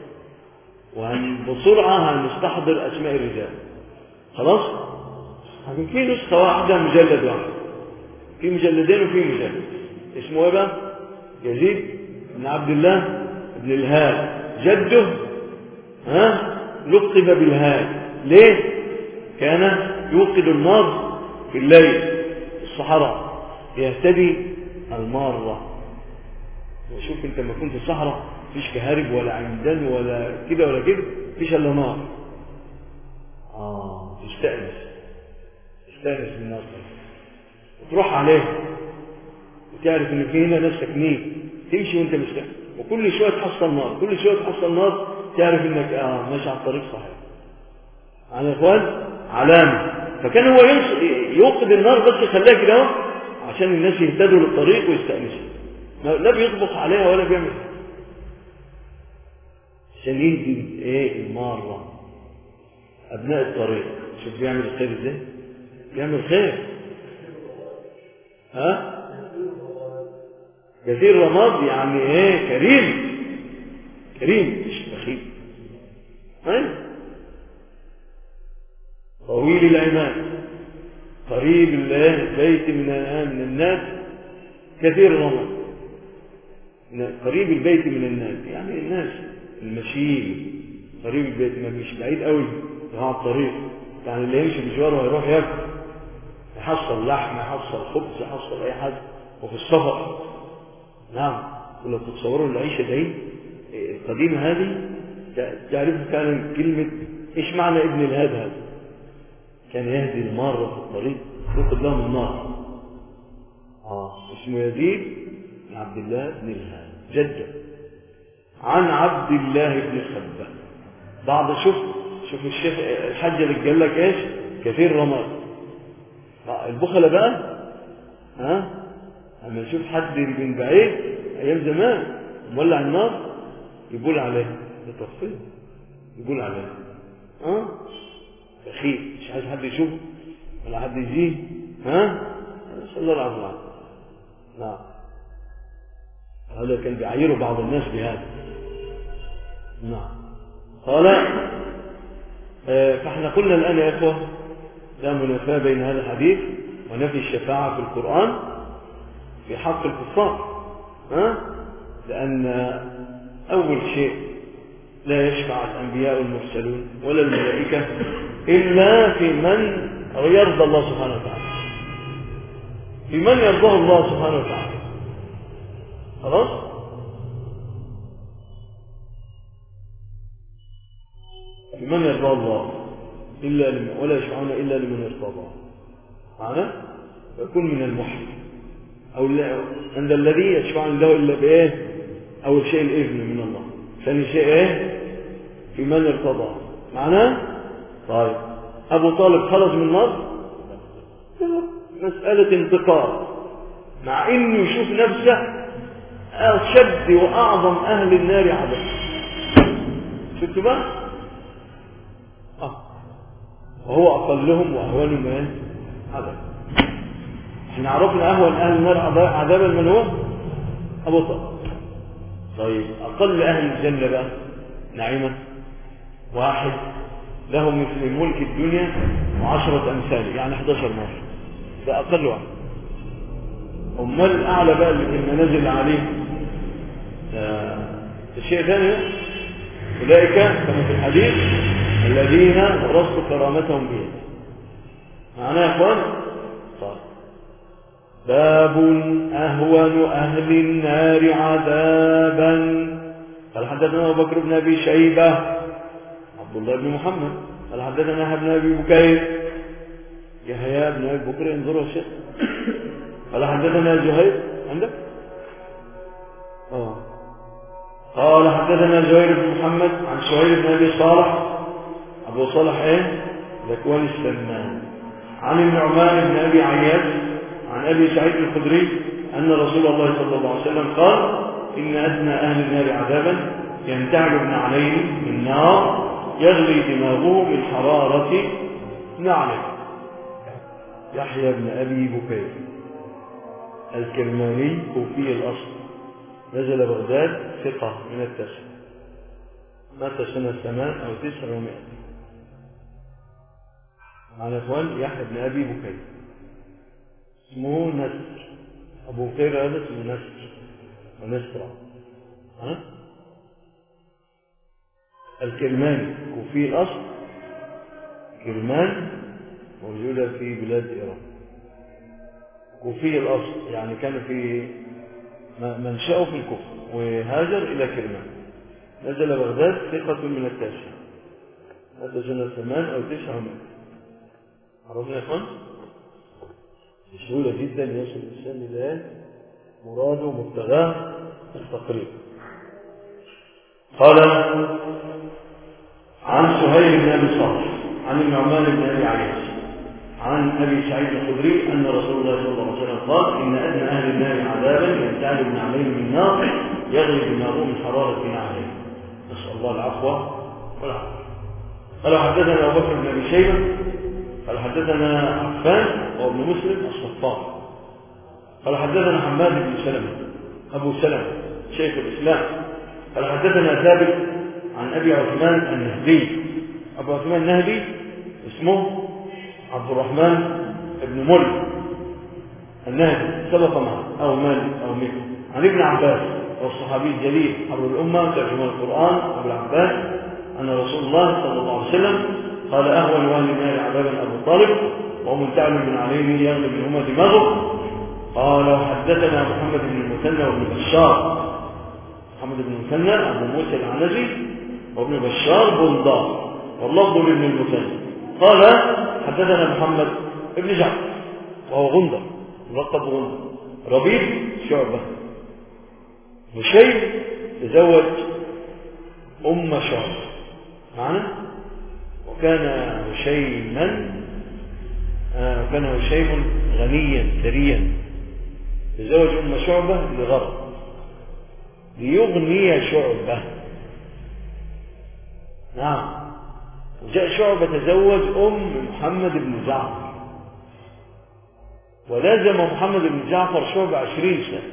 وبسرعه هنستحضر اسماء الرجال خلاص لكن في نسخه واحده مجلد واحد في مجلدين وفي مجلد اسمه ايه بقى يزيد بن عبد الله بن الهاد جده ها لقب بالهاد ليه كان يوقد النار في الليل في الصحراء يهتدي المارة وشوف انت لما كنت في الصحراء مفيش كهارب ولا عمدان ولا كده ولا كده مفيش الا نار اه تستأنس تستأنس بالنار وتروح عليه وتعرف ان في هنا ناس ساكنين تمشي وانت مستأنس وكل شويه تحصل نار كل شويه تحصل نار تعرف انك اه ماشي على الطريق صحيح على اخوان علامه فكان هو يوقد النار بس يخليها كده اهو عشان الناس يهتدوا للطريق ويستأنسوا لا بيطبخ عليها ولا بيعمل عشان يهدي ايه المارة ابناء الطريق شوف بيعمل الخير ازاي بيعمل خير ها كثير رماد يعني ايه كريم كريم مش بخيل ايوه طويل العماد قريب البيت من من الناس كثير الرماد قريب البيت من الناس يعني الناس المشيين قريب البيت ما مش بعيد قوي على الطريق يعني اللي يمشي مشواره ويروح ياكل يحصل لحم يحصل خبز يحصل اي حاجه وفي السفر نعم ولو تتصوروا العيشه دي القديمه هذه تعرفوا فعلا كلمه ايش معنى ابن الهاد هذا كان يهدي المارة في الطريق يوقد لهم النار اه اسمه يزيد بن عبد الله بن الهاد جده عن عبد الله بن خباب بعض شوف شوف الشيخ الحاج اللي قال لك ايش كثير رماد البخلة بقى ها اما يشوف حد من بعيد ايام زمان مولع النار يقول عليه يطفيه يقول عليه ها بخيل مش عايز حد يشوفه ولا حد يجيه ها نسال الله العافيه نعم هذا كان بيعيره بعض الناس بهذا نعم قال آه فاحنا قلنا الان يا اخوه لا منافاه بين هذا الحديث ونفي الشفاعه في القران في حق الكفار ها لان اول شيء لا يشفع الانبياء المرسلون ولا الملائكه إلا في من يرضى الله سبحانه وتعالى في من يرضاه الله سبحانه وتعالى خلاص في من يرضاه الله إلا لمن ولا يشفعون إلا لمن ارتضى معنى يكون من المحب أو عند الذي يشفع له إلا بإيه أول شيء الإذن من الله ثاني شيء إيه في من ارتضى معناه طيب أبو طالب خرج من النار مسألة انتقام مع إنه يشوف نفسه أشد وأعظم أهل النار عذاب شفتوا بقى؟ آه وهو أقلهم وأهونهم من عذاب احنا عرفنا أهون أهل النار عذابا من هو؟ أبو طالب طيب أقل أهل الجنة بقى نعيما واحد له مثل ملك الدنيا وعشرة أمثاله يعني 11 مرة ده أقل واحد أمال الأعلى بقى اللي في المنازل عليه الشيء الثاني أولئك كما في الحديث الذين ورثت كرامتهم بيد معناه يا إخوان طيب باب أهون أهل النار عذابا قال حدثنا أبو بكر بن أبي شيبة عبد الله بن محمد قال حدثنا ابن ابي بكير يحيى بن ابي بكر انظروا الشيخ قال حدثنا زهير عندك اه قال حدثنا زهير بن محمد عن سهير بن ابي صالح ابو صالح ايه ذكوان السمان عن النعمان بن ابي عياش عن ابي سعيد الخدري ان رسول الله صلى الله عليه وسلم قال ان ادنى اهل النار عذابا ينتعل ابن عليه من نار يغلي دماغه من حرارة نعله يحيى بن أبي بكير الكرماني كوفي الأصل نزل بغداد ثقة من التاسع مات سنة ثمان أو تسع ومائة معنا إخوان يحيى بن أبي بكير اسمه نسر أبو بكير هذا اسمه نسر ونسرة ها الكرماني كوفي الأصل كرمان موجودة في بلاد إيران كوفي الأصل يعني كان في منشأه في الكفر وهاجر إلى كرمان نزل بغداد ثقة من التاسع هذا سنة ثمان أو تسعة ومائة عرفنا يا إخوان بسهولة جدا يصل الإنسان إلى مراده ومبتغاه التقريب قال عن سهيل بن أبي صالح عن النعمان بن أبي عياش عن أبي سعيد الخدري أن رسول الله صلى الله عليه وسلم قال إن أدنى أهل النار عذابا ينتعل ابن عليهم من نار يغلب الماء من حرارة نعليه نسأل الله العفو والعافية قال حدثنا أبو بكر بن أبي شيبة قال حدثنا عفان وابن مسلم الصفار قال حدثنا حماد بن سلمة أبو سلمة شيخ الإسلام قال حدثنا ثابت عن أبي عثمان النهدي أبو عثمان النهدي اسمه عبد الرحمن بن مل النهدي سبق معه أو مال أو مل عن ابن عباس والصحابي الجليل حبر الأمة ترجمة القرآن أبو العباس أن رسول الله صلى الله عليه وسلم قال أهون أهل النار عذابا أبو طالب ومن تعلم من عليه يغلب منهما دماغه قال وحدثنا محمد بن المثنى وابن بشار محمد بن المثنى أبو موسى العنزي وابن بشار بندار واللفظ لابن المثنى قال حدثنا محمد بن جعفر وهو غندر ملقب غندر ربيع شعبة هشيم تزوج أم شعبة معنا وكان هشيما آه وكان هشيم غنيا ثريا تزوج أم شعبة لغرض ليغني شعبة نعم وجاء شعبة تزوج أم محمد بن جعفر ولازم محمد بن جعفر شعبة عشرين سنة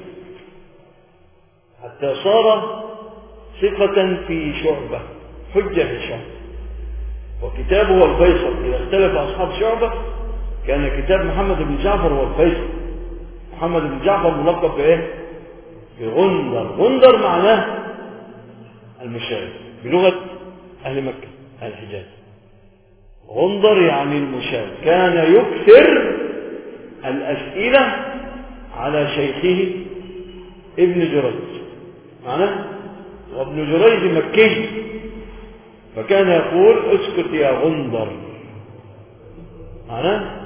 حتى صار ثقة في شعبة حجة في شعبة وكتابه هو الفيصل إذا اختلف أصحاب شعبة كان كتاب محمد بن جعفر هو الفيصل محمد بن جعفر ملقب بإيه؟ بغندر غندر معناه المشاهد بلغة أهل مكة أهل الحجاز غندر يعني المشاهد كان يكثر الأسئلة على شيخه ابن جريج معناه وابن جريج مكي فكان يقول اسكت يا غندر معناه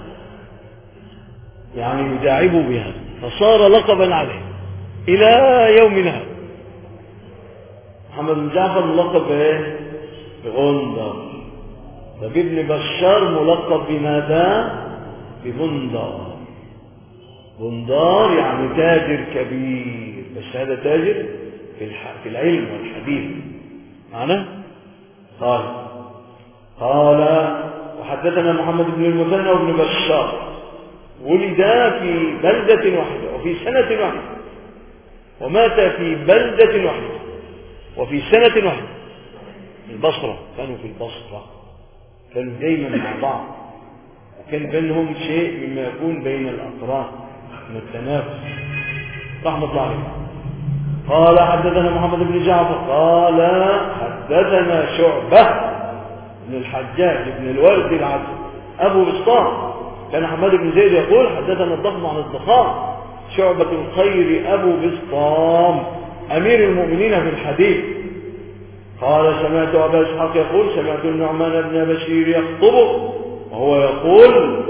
يعني يداعب بها فصار لقبا عليه إلى يومنا هذا محمد بن جعفر ملقب بايه؟ بغندر طب ابن بشار ملقب بماذا؟ بغندر غندار يعني تاجر كبير بس هذا تاجر في, الح... في العلم والحديث معنى قال قال وحدثنا محمد بن المثنى وابن بشار ولدا في بلدة واحدة وفي سنة واحدة ومات في بلدة واحدة وفي سنة واحدة البصرة كانوا في البصرة كانوا دايما مع بعض وكان بينهم شيء مما يكون بين الأقران من التنافس رحمة الله عليه قال حدثنا محمد بن جعفر قال حدثنا شعبة بن الحجاج بن الورد العبد أبو بسطام كان حماد بن زيد يقول حدثنا الضخم عن الضخام شعبة الخير أبو بسطام أمير المؤمنين في الحديث قال سمعت أبا إسحاق يقول سمعت النعمان بن بشير يخطبه وهو يقول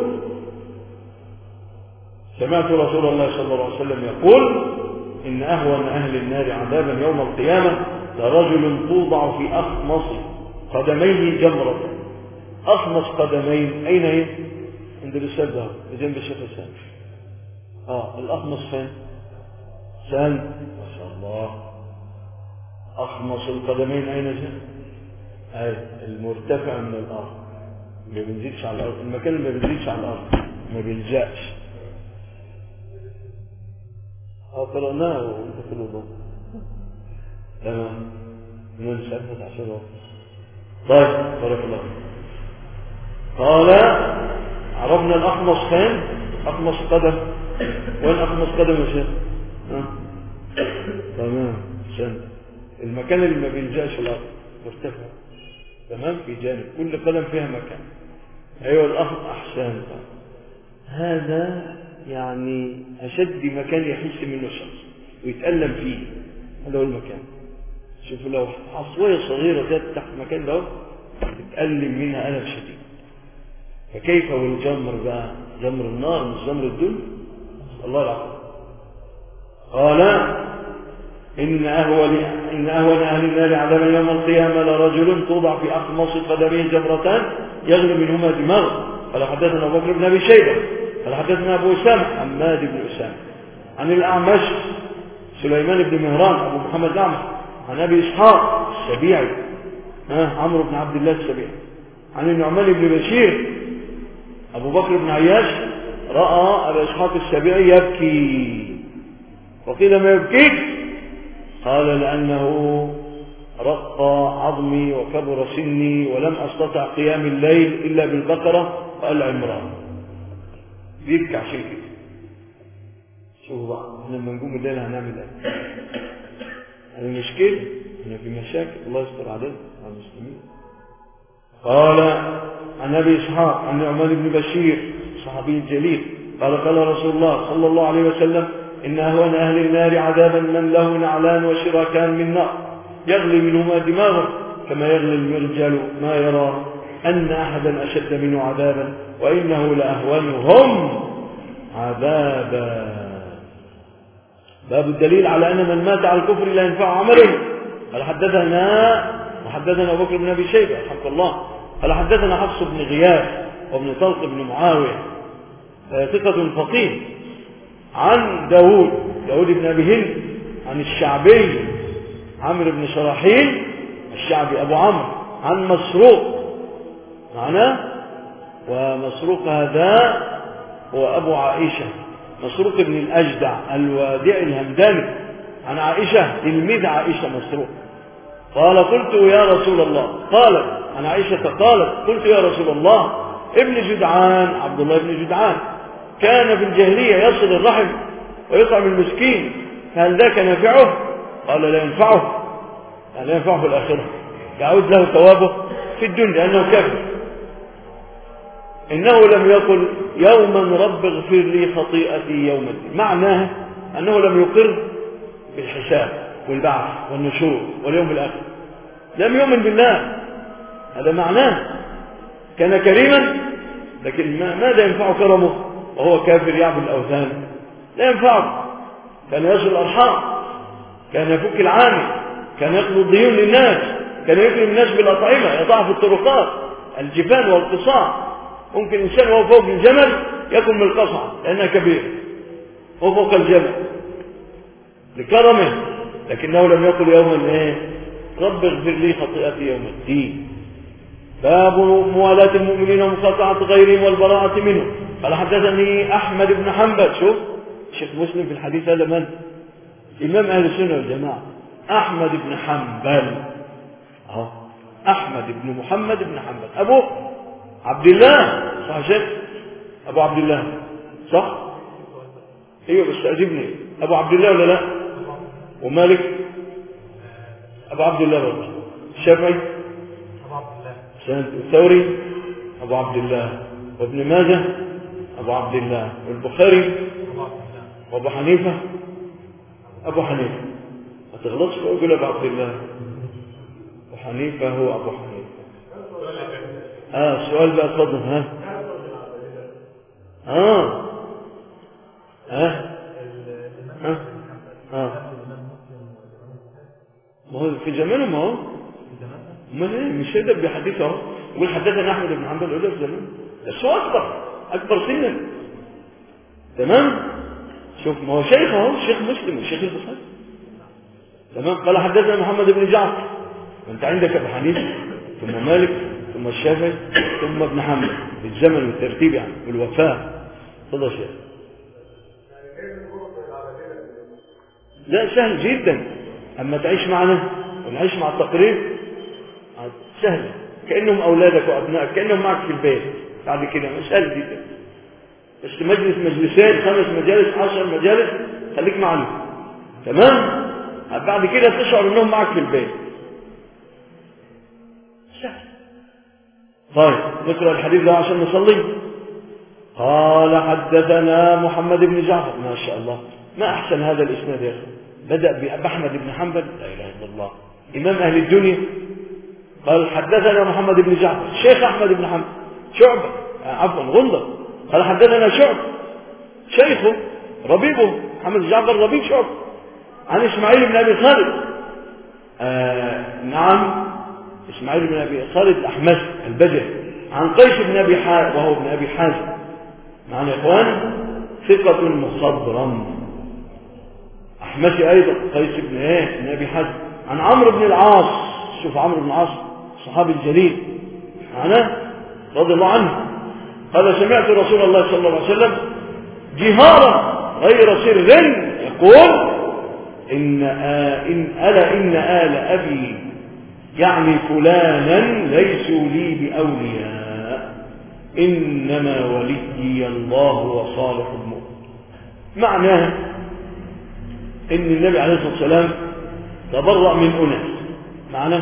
سمعت رسول الله صلى الله عليه وسلم يقول إن أهون أهل النار عذابا يوم القيامة لرجل توضع في أخمص قدميه جمرة أخمص قدمين أين هي؟ عند الأستاذ ده بجنب الشيخ السامي اه الأخمص فين؟ سام ما شاء الله أخمص القدمين أين جاء؟ أي المرتفع من الأرض ما بنزيدش على الأرض المكان اللي ما بنزيدش على الأرض ما بيلجأش اه قرأناه وانت في الوضوء تمام من سألت عشر وقت طيب بارك الله قال عرفنا الأخمص فين أخمص قدم وين أخمص قدم يا شيخ ها؟ تمام عشان المكان اللي ما بيلجأش الأرض مرتفع تمام في جانب كل قدم فيها مكان أيوة الأخ أحسن هذا يعني أشد مكان يحس منه الشخص ويتألم فيه هذا هو المكان شوف لو حصوية صغيرة جت تحت مكان ده تتألم منها ألم شديد فكيف والجمر بقى جمر النار مش جمر الدنيا الله العافية قال إن أهون إن أهون أهل النار عذابا يوم القيامة لرجل توضع في أخمص قدميه جمرتان يغلي منهما دماغه قال حدثنا أبو بكر بن أبي شيبة قال حدثنا أبو أسامة حماد بن أسامة عن الأعمش سليمان بن مهران أبو محمد الأعمش عن أبي إسحاق السبيعي ها عمرو بن عبد الله السبيعي عن النعمان بن بشير أبو بكر بن عياش رأى أبا إسحاق السبيعي يبكي وقيل ما يبكيك قال لأنه رق عظمي وكبر سني ولم أستطع قيام الليل إلا بالبقرة وآل عمران بيبكي عشان كده شوفوا بقى احنا لما نقوم الليل هنعمل ايه المشكلة احنا في مشاكل الله يستر علينا على المسلمين قال عن ابي اسحاق عن نعمان بن بشير صحابي جليل قال قال رسول الله صلى الله عليه وسلم ان اهون اهل النار عذابا من له نعلان وشراكان من نار يغلي منهما دماغه كما يغلي المرجل ما يرى ان احدا اشد منه عذابا وانه لاهونهم عذابا باب الدليل على ان من مات على الكفر لا ينفع عمله قال حدثنا وحدثنا ابو بكر بن ابي شيبه رحمه الله قال حدثنا حفص بن غياث وابن طلق بن معاويه ثقة فقيه عن داود داود بن أبي هند عن الشعبي عمرو بن شراحيل الشعبي أبو عمرو عن مسروق معناه ومسروق هذا هو أبو عائشة مسروق بن الأجدع الوادع الهمداني عن عائشة تلميذ عائشة مسروق قال قلت يا رسول الله قالت عن عائشة قالت قلت يا رسول الله ابن جدعان عبد الله بن جدعان كان في الجاهلية يصل الرحم ويطعم المسكين فهل ذاك نافعه قال لا ينفعه لا ينفعه في الآخرة يعود له ثوابه في الدنيا لأنه كافر إنه لم يقل يوما رب اغفر لي خطيئتي يوم الدين معناه أنه لم يقر بالحساب والبعث والنشور واليوم الآخر لم يؤمن بالله هذا معناه كان كريما لكن ماذا ينفع كرمه وهو كافر يعبد الأوثان لا ينفعه كان يصل الأرحام كان يفك العامل كان يقضي الديون للناس كان يكرم الناس بالأطعمة يضع في الطرقات الجبال والقصاع ممكن إنسان وهو فوق الجمل يكون من القصعة لأنها كبيرة هو فوق الجبل لكرمه لكنه لم يقل يوما ايه رب اغفر لي خطيئتي يوم الدين باب موالاة المؤمنين ومقاطعة غيرهم والبراءة منهم قال حدثني أحمد بن حنبل شوف شيخ مسلم في الحديث هذا من إمام أهل السنة والجماعة أحمد بن حنبل أهو أحمد بن محمد بن حنبل أبو عبد الله صح يا شيخ أبو عبد الله صح ايوه بس أجبني أبو عبد الله ولا لا ومالك أبو عبد الله برضه الشافعي الثوري أبو عبد الله وابن ماجه أبو عبد الله والبخاري وأبو حنيفة أبو حنيفة ما تغلطش وأقول أبو عبد الله أبو حنيفة هو أبو حنيفة آه سؤال بقى اتفضل ها آه ها ها اه ما هو في زمانه ما هو ما هي مش هيدا بحديث اهو يقول حدثنا احمد بن حنبل يقول في زمان بس هو اكبر اكبر سنا تمام شوف ما هو شيخ اهو شيخ مسلم وشيخ البخاري تمام قال حدثنا محمد بن جعفر وانت عندك ابو حنيفه ثم مالك ثم الشافعي ثم ابن حنبل بالزمن والترتيب يعني والوفاه تفضل يا شيخ لا سهل جدا اما تعيش معنا ونعيش مع التقرير سهل كانهم اولادك وابنائك كانهم معك في البيت بعد كده سهل جدا بس مجلس مجلسين خمس مجالس عشر مجالس خليك معنا تمام بعد كده تشعر انهم معك في البيت سهل طيب نقرا الحديث ده عشان نصلي قال حدثنا محمد بن جعفر ما شاء الله ما احسن هذا الاسناد يا اخي بدا باحمد بن حنبل لا اله الا الله امام اهل الدنيا قال حدثنا محمد بن جعفر شيخ احمد بن حنبل شعبه آه عفوا غندر قال حدثنا شعبه شيخه ربيبه محمد بن جعفر ربيب شعبه عن اسماعيل بن ابي خالد آه نعم اسماعيل بن ابي خالد الاحمس البجلي عن قيس بن ابي حازم وهو ابن ابي حازم معنا يا اخوان ثقة مخضرم احمسي ايضا قيس بن ايه بن ابي حازم عن عمرو بن العاص شوف عمرو بن العاص الصحابي الجليل معنا رضي الله عنه قال سمعت رسول الله صلى الله عليه وسلم جهارا غير سر يقول إن آه إن ألا إن آل أبي يعني فلانا ليسوا لي بأولياء إنما وليي الله وصالح المؤمن معناه إن النبي عليه الصلاة والسلام تبرأ من أناس معناه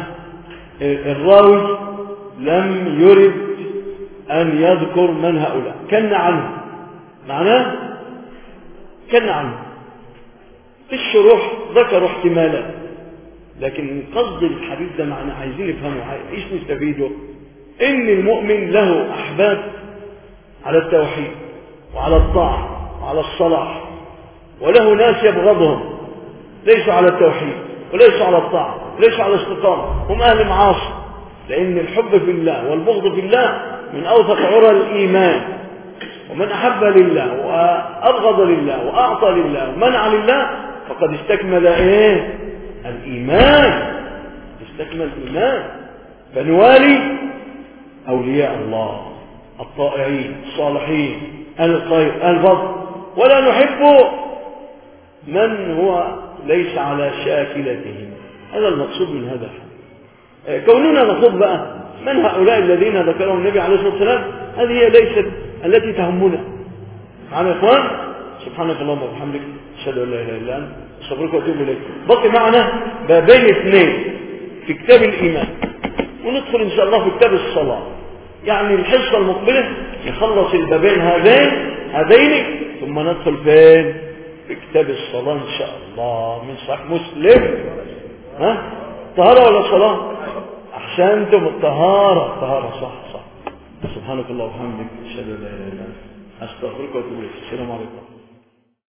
الراوي لم يرد أن يذكر من هؤلاء كن عنه معناه كن عنه في الشروح ذكروا احتمالات لكن قصد الحديث ده معنى عايزين نفهمه ايش نستفيده ان المؤمن له احباب على التوحيد وعلى الطاعه وعلى الصلاح وله ناس يبغضهم ليسوا على التوحيد وليسوا على الطاعه وليسوا على الاستقامه هم اهل معاصي لان الحب في الله والبغض في الله من اوثق عرى الايمان ومن احب لله وابغض لله واعطى لله ومنع لله فقد استكمل ايه الايمان استكمل الايمان فنوالي اولياء الله الطائعين الصالحين اهل الخير اهل الفضل ولا نحب من هو ليس على شاكلتهم هذا المقصود من هذا الحديث كوننا نخوض بقى من هؤلاء الذين ذكرهم النبي عليه الصلاه والسلام هذه هي ليست التي تهمنا معنا يا اخوان سبحانك اللهم وبحمدك اشهد ان لا اله الا انت استغفرك واتوب اليك بقي معنا بابين اثنين في كتاب الايمان وندخل ان شاء الله في كتاب الصلاه يعني الحصه المقبله نخلص البابين هذين هذين ثم ندخل فين في كتاب الصلاه ان شاء الله من صحيح مسلم ها طهاره ولا صلاه احسنتم الطهاره الطهاره صح صح سبحانك اللهم وبحمدك اشهد ان لا اله الا انت استغفرك واتوب اليك السلام عليكم